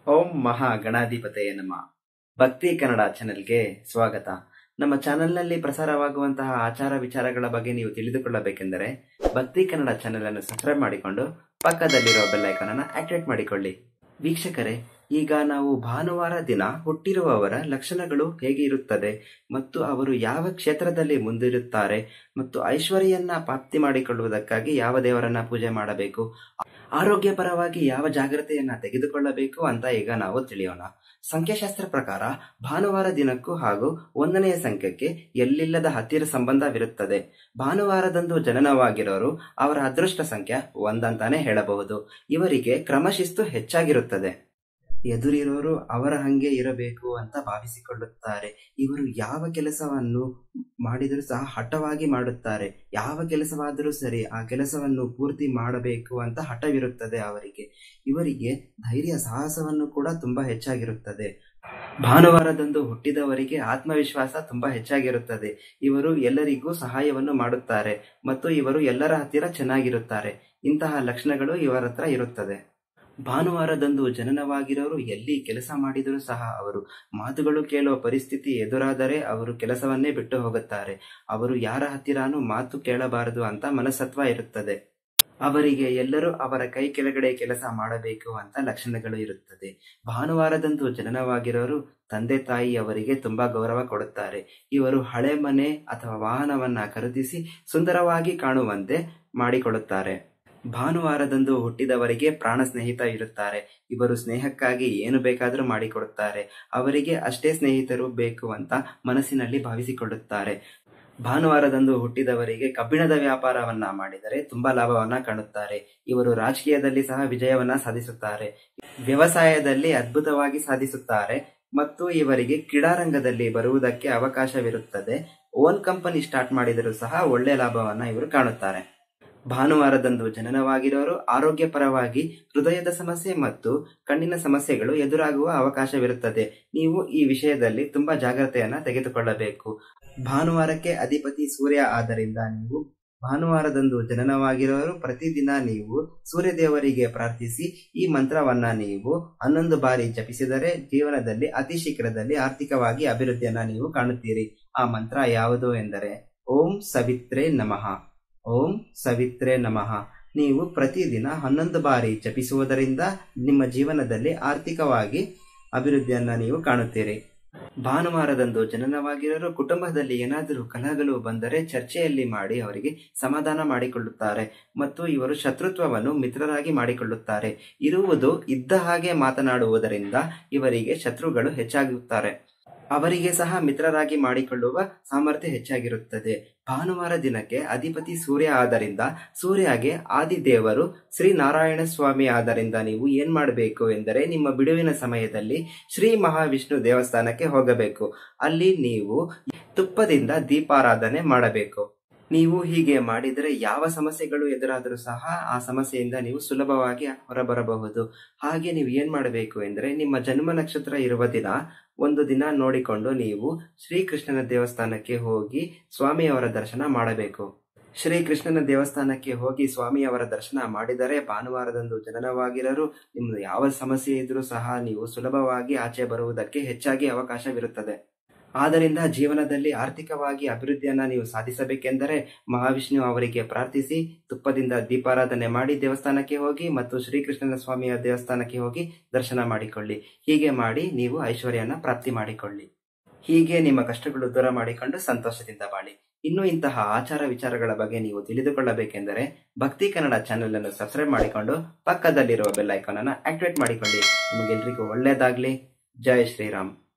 ಓಂ ಮಹಾ ಗಣಾಧಿಪತಯ ನಮ ಭಕ್ತಿ ಕನ್ನಡ ಚಾನೆಲ್ಗೆ ಸ್ವಾಗತ ನಮ್ಮ ಚಾನೆಲ್ನಲ್ಲಿ ಪ್ರಸಾರವಾಗುವಂತಹ ಆಚಾರ ವಿಚಾರಗಳ ಬಗ್ಗೆ ನೀವು ತಿಳಿದುಕೊಳ್ಳಬೇಕೆಂದರೆ ಭಕ್ತಿ ಕನ್ನಡ ಚಾನೆಲ್ ಅನ್ನು ಸಬ್ಸ್ಕ್ರೈಬ್ ಮಾಡಿಕೊಂಡು ಪಕ್ಕದಲ್ಲಿರುವ ಬೆಲ್ ಐಕಾನ್ ಅನ್ನು ಆಕ್ಟಿವೇಟ್ ಮಾಡಿಕೊಳ್ಳಿ ವೀಕ್ಷಕರೇ ಈಗ ನಾವು ಭಾನುವಾರ ದಿನ ಹುಟ್ಟಿರುವವರ ಲಕ್ಷಣಗಳು ಹೇಗೆ ಇರುತ್ತದೆ ಮತ್ತು ಅವರು ಯಾವ ಕ್ಷೇತ್ರದಲ್ಲಿ ಮುಂದಿರುತ್ತಾರೆ ಮತ್ತು ಐಶ್ವರ್ಯನ್ನ ಪ್ರಾಪ್ತಿ ಮಾಡಿಕೊಳ್ಳುವುದಕ್ಕಾಗಿ ಯಾವ ದೇವರನ್ನ ಪೂಜೆ ಮಾಡಬೇಕು ಆರೋಗ್ಯಪರವಾಗಿ ಯಾವ ಜಾಗ್ರತೆಯನ್ನ ತೆಗೆದುಕೊಳ್ಳಬೇಕು ಅಂತ ಈಗ ನಾವು ತಿಳಿಯೋಣ ಸಂಖ್ಯಾಶಾಸ್ತ್ರ ಪ್ರಕಾರ ಭಾನುವಾರ ದಿನಕ್ಕೂ ಹಾಗೂ ಒಂದನೆಯ ಸಂಖ್ಯೆಗೆ ಎಲ್ಲಿಲ್ಲದ ಹತ್ತಿರ ಸಂಬಂಧವಿರುತ್ತದೆ ಭಾನುವಾರದಂದು ಜನನವಾಗಿರೋರು ಅವರ ಅದೃಷ್ಟ ಸಂಖ್ಯೆ ಒಂದಂತಾನೆ ಹೇಳಬಹುದು ಇವರಿಗೆ ಕ್ರಮಶಿಸ್ತು ಹೆಚ್ಚಾಗಿರುತ್ತದೆ ಎದುರಿರೋರು ಅವರ ಹಂಗೆ ಇರಬೇಕು ಅಂತ ಭಾವಿಸಿಕೊಳ್ಳುತ್ತಾರೆ ಇವರು ಯಾವ ಕೆಲಸವನ್ನು ಮಾಡಿದರೂ ಸಹ ಹಠವಾಗಿ ಮಾಡುತ್ತಾರೆ ಯಾವ ಕೆಲಸವಾದರೂ ಸರಿ ಆ ಕೆಲಸವನ್ನು ಪೂರ್ತಿ ಮಾಡಬೇಕು ಅಂತ ಹಠವಿರುತ್ತದೆ ಅವರಿಗೆ ಇವರಿಗೆ ಧೈರ್ಯ ಸಾಹಸವನ್ನು ಕೂಡ ತುಂಬಾ ಹೆಚ್ಚಾಗಿರುತ್ತದೆ ಭಾನುವಾರದಂದು ಹುಟ್ಟಿದವರಿಗೆ ಆತ್ಮವಿಶ್ವಾಸ ತುಂಬಾ ಹೆಚ್ಚಾಗಿರುತ್ತದೆ ಇವರು ಎಲ್ಲರಿಗೂ ಸಹಾಯವನ್ನು ಮಾಡುತ್ತಾರೆ ಮತ್ತು ಇವರು ಎಲ್ಲರ ಹತ್ತಿರ ಚೆನ್ನಾಗಿರುತ್ತಾರೆ ಇಂತಹ ಲಕ್ಷಣಗಳು ಇವರ ಹತ್ರ ಇರುತ್ತದೆ ಭಾನುವಾರದಂದು ಜನನವಾಗಿರೋರು ಎಲ್ಲಿ ಕೆಲಸ ಮಾಡಿದರೂ ಸಹ ಅವರು ಮಾತುಗಳು ಕೇಳುವ ಪರಿಸ್ಥಿತಿ ಎದುರಾದರೆ ಅವರು ಕೆಲಸವನ್ನೇ ಬಿಟ್ಟು ಹೋಗುತ್ತಾರೆ ಅವರು ಯಾರ ಹತ್ತಿರಾನು ಮಾತು ಕೇಳಬಾರದು ಅಂತ ಮನಸತ್ವ ಇರುತ್ತದೆ ಅವರಿಗೆ ಎಲ್ಲರೂ ಅವರ ಕೈ ಕೆಳಗಡೆ ಕೆಲಸ ಮಾಡಬೇಕು ಅಂತ ಲಕ್ಷಣಗಳು ಇರುತ್ತದೆ ಭಾನುವಾರದಂದು ಜನನವಾಗಿರೋರು ತಂದೆ ತಾಯಿ ಅವರಿಗೆ ತುಂಬಾ ಗೌರವ ಕೊಡುತ್ತಾರೆ ಇವರು ಹಳೆ ಮನೆ ಅಥವಾ ವಾಹನವನ್ನ ಖರೀದಿಸಿ ಸುಂದರವಾಗಿ ಕಾಣುವಂತೆ ಮಾಡಿಕೊಡುತ್ತಾರೆ ಭಾನುವಾರದಂದು ಹುಟ್ಟಿದವರಿಗೆ ಪ್ರಾಣ ಸ್ನೇಹಿತ ಇರುತ್ತಾರೆ ಇವರು ಸ್ನೇಹಕ್ಕಾಗಿ ಏನು ಬೇಕಾದರೂ ಮಾಡಿಕೊಡುತ್ತಾರೆ ಅವರಿಗೆ ಅಷ್ಟೇ ಸ್ನೇಹಿತರು ಬೇಕು ಅಂತ ಮನಸ್ಸಿನಲ್ಲಿ ಭಾವಿಸಿಕೊಳ್ಳುತ್ತಾರೆ ಭಾನುವಾರದಂದು ಹುಟ್ಟಿದವರಿಗೆ ಕಬ್ಬಿಣದ ವ್ಯಾಪಾರವನ್ನ ಮಾಡಿದರೆ ತುಂಬಾ ಲಾಭವನ್ನ ಕಾಣುತ್ತಾರೆ ಇವರು ರಾಜಕೀಯದಲ್ಲಿ ಸಹ ವಿಜಯವನ್ನ ಸಾಧಿಸುತ್ತಾರೆ ವ್ಯವಸಾಯದಲ್ಲಿ ಅದ್ಭುತವಾಗಿ ಸಾಧಿಸುತ್ತಾರೆ ಮತ್ತು ಇವರಿಗೆ ಕ್ರೀಡಾರಂಗದಲ್ಲಿ ಬರುವುದಕ್ಕೆ ಅವಕಾಶವಿರುತ್ತದೆ ಓನ್ ಕಂಪನಿ ಸ್ಟಾರ್ಟ್ ಮಾಡಿದರೂ ಸಹ ಒಳ್ಳೆ ಲಾಭವನ್ನ ಇವರು ಕಾಣುತ್ತಾರೆ ಭಾನುವಾರದಂದು ಜನನವಾಗಿರೋರು ಆರೋಗ್ಯಪರವಾಗಿ ಹೃದಯದ ಸಮಸ್ಯೆ ಮತ್ತು ಕಣ್ಣಿನ ಸಮಸ್ಯೆಗಳು ಎದುರಾಗುವ ಅವಕಾಶವಿರುತ್ತದೆ ನೀವು ಈ ವಿಷಯದಲ್ಲಿ ತುಂಬಾ ಜಾಗ್ರತೆಯನ್ನ ತೆಗೆದುಕೊಳ್ಳಬೇಕು ಭಾನುವಾರಕ್ಕೆ ಅಧಿಪತಿ ಸೂರ್ಯ ಆದ್ದರಿಂದ ನೀವು ಭಾನುವಾರದಂದು ಜನನವಾಗಿರೋರು ಪ್ರತಿದಿನ ನೀವು ಸೂರ್ಯದೇವರಿಗೆ ಪ್ರಾರ್ಥಿಸಿ ಈ ಮಂತ್ರವನ್ನ ನೀವು ಹನ್ನೊಂದು ಬಾರಿ ಜಪಿಸಿದರೆ ಜೀವನದಲ್ಲಿ ಅತಿ ಶೀಘ್ರದಲ್ಲಿ ಆರ್ಥಿಕವಾಗಿ ಅಭಿವೃದ್ಧಿಯನ್ನ ನೀವು ಕಾಣುತ್ತೀರಿ ಆ ಮಂತ್ರ ಯಾವುದು ಎಂದರೆ ಓಂ ಸವಿತ್ರೆ ನಮಃ ಓಂ ಸವಿತ್ರೆ ನಮಃ ನೀವು ಪ್ರತಿದಿನ ಹನ್ನೊಂದು ಬಾರಿ ಜಪಿಸುವುದರಿಂದ ನಿಮ್ಮ ಜೀವನದಲ್ಲಿ ಆರ್ಥಿಕವಾಗಿ ಅಭಿವೃದ್ಧಿಯನ್ನ ನೀವು ಕಾಣುತ್ತೀರಿ ಭಾನುವಾರದಂದು ಜನನವಾಗಿರೋರು ಕುಟುಂಬದಲ್ಲಿ ಏನಾದರೂ ಕಲಹಗಳು ಬಂದರೆ ಚರ್ಚೆಯಲ್ಲಿ ಮಾಡಿ ಅವರಿಗೆ ಸಮಾಧಾನ ಮಾಡಿಕೊಳ್ಳುತ್ತಾರೆ ಮತ್ತು ಇವರು ಶತ್ರುತ್ವವನ್ನು ಮಿತ್ರರಾಗಿ ಮಾಡಿಕೊಳ್ಳುತ್ತಾರೆ ಇರುವುದು ಇದ್ದ ಹಾಗೆ ಮಾತನಾಡುವುದರಿಂದ ಇವರಿಗೆ ಶತ್ರುಗಳು ಹೆಚ್ಚಾಗುತ್ತಾರೆ ಅವರಿಗೆ ಸಹ ಮಿತ್ರರಾಗಿ ಮಾಡಿಕೊಳ್ಳುವ ಸಾಮರ್ಥ್ಯ ಹೆಚ್ಚಾಗಿರುತ್ತದೆ ಭಾನುವಾರ ದಿನಕ್ಕೆ ಅಧಿಪತಿ ಸೂರ್ಯ ಆದ್ದರಿಂದ ಸೂರ್ಯಗೆ ಆದಿದೇವರು ಶ್ರೀ ನಾರಾಯಣ ಸ್ವಾಮಿ ಆದ್ದರಿಂದ ನೀವು ಏನ್ ಮಾಡಬೇಕು ಎಂದರೆ ನಿಮ್ಮ ಬಿಡುವಿನ ಸಮಯದಲ್ಲಿ ಶ್ರೀ ಮಹಾವಿಷ್ಣು ದೇವಸ್ಥಾನಕ್ಕೆ ಹೋಗಬೇಕು ಅಲ್ಲಿ ನೀವು ತುಪ್ಪದಿಂದ ದೀಪಾರಾಧನೆ ಮಾಡಬೇಕು ನೀವು ಹೀಗೆ ಮಾಡಿದರೆ ಯಾವ ಸಮಸ್ಯೆಗಳು ಎದುರಾದರೂ ಸಹ ಆ ಸಮಸ್ಯೆಯಿಂದ ನೀವು ಸುಲಭವಾಗಿ ಹೊರಬರಬಹುದು ಹಾಗೆ ನೀವು ಏನ್ ಮಾಡಬೇಕು ಎಂದರೆ ನಿಮ್ಮ ಜನ್ಮ ನಕ್ಷತ್ರ ಇರುವ ದಿನ ಒಂದು ದಿನ ನೋಡಿಕೊಂಡು ನೀವು ಶ್ರೀಕೃಷ್ಣನ ದೇವಸ್ಥಾನಕ್ಕೆ ಹೋಗಿ ಸ್ವಾಮಿಯವರ ದರ್ಶನ ಮಾಡಬೇಕು ಶ್ರೀಕೃಷ್ಣನ ದೇವಸ್ಥಾನಕ್ಕೆ ಹೋಗಿ ಸ್ವಾಮಿಯವರ ದರ್ಶನ ಮಾಡಿದರೆ ಭಾನುವಾರದಂದು ಜನನವಾಗಿರಲು ನಿಮ್ದು ಯಾವ ಸಮಸ್ಯೆ ಇದ್ರೂ ಸಹ ನೀವು ಸುಲಭವಾಗಿ ಆಚೆ ಬರುವುದಕ್ಕೆ ಹೆಚ್ಚಾಗಿ ಅವಕಾಶವಿರುತ್ತದೆ ಆದ್ದರಿಂದ ಜೀವನದಲ್ಲಿ ಆರ್ಥಿಕವಾಗಿ ಅಭಿವೃದ್ಧಿಯನ್ನ ನೀವು ಸಾಧಿಸಬೇಕೆಂದರೆ ಮಹಾವಿಷ್ಣು ಅವರಿಗೆ ಪ್ರಾರ್ಥಿಸಿ ತುಪ್ಪದಿಂದ ದೀಪಾರಾಧನೆ ಮಾಡಿ ದೇವಸ್ಥಾನಕ್ಕೆ ಹೋಗಿ ಮತ್ತು ಶ್ರೀಕೃಷ್ಣನ ಸ್ವಾಮಿಯ ದೇವಸ್ಥಾನಕ್ಕೆ ಹೋಗಿ ದರ್ಶನ ಮಾಡಿಕೊಳ್ಳಿ ಹೀಗೆ ಮಾಡಿ ನೀವು ಐಶ್ವರ್ಯನ ಪ್ರಾಪ್ತಿ ಮಾಡಿಕೊಳ್ಳಿ ಹೀಗೆ ನಿಮ್ಮ ಕಷ್ಟಗಳು ದೂರ ಮಾಡಿಕೊಂಡು ಸಂತೋಷದಿಂದ ಬಾಳಿ ಇನ್ನು ಇಂತಹ ಆಚಾರ ವಿಚಾರಗಳ ಬಗ್ಗೆ ನೀವು ತಿಳಿದುಕೊಳ್ಳಬೇಕೆಂದರೆ ಭಕ್ತಿ ಕನ್ನಡ ಚಾನೆಲ್ ಅನ್ನು ಸಬ್ಸ್ಕ್ರೈಬ್ ಮಾಡಿಕೊಂಡು ಪಕ್ಕದಲ್ಲಿರುವ ಬೆಲ್ ಐಕಾನ್ ಅನ್ನು ಆಕ್ಟಿವೇಟ್ ಮಾಡಿಕೊಳ್ಳಿ ನಿಮಗೆಲ್ರಿಗೂ ಒಳ್ಳೆಯದಾಗ್ಲಿ ಜೈ ಶ್ರೀರಾಮ್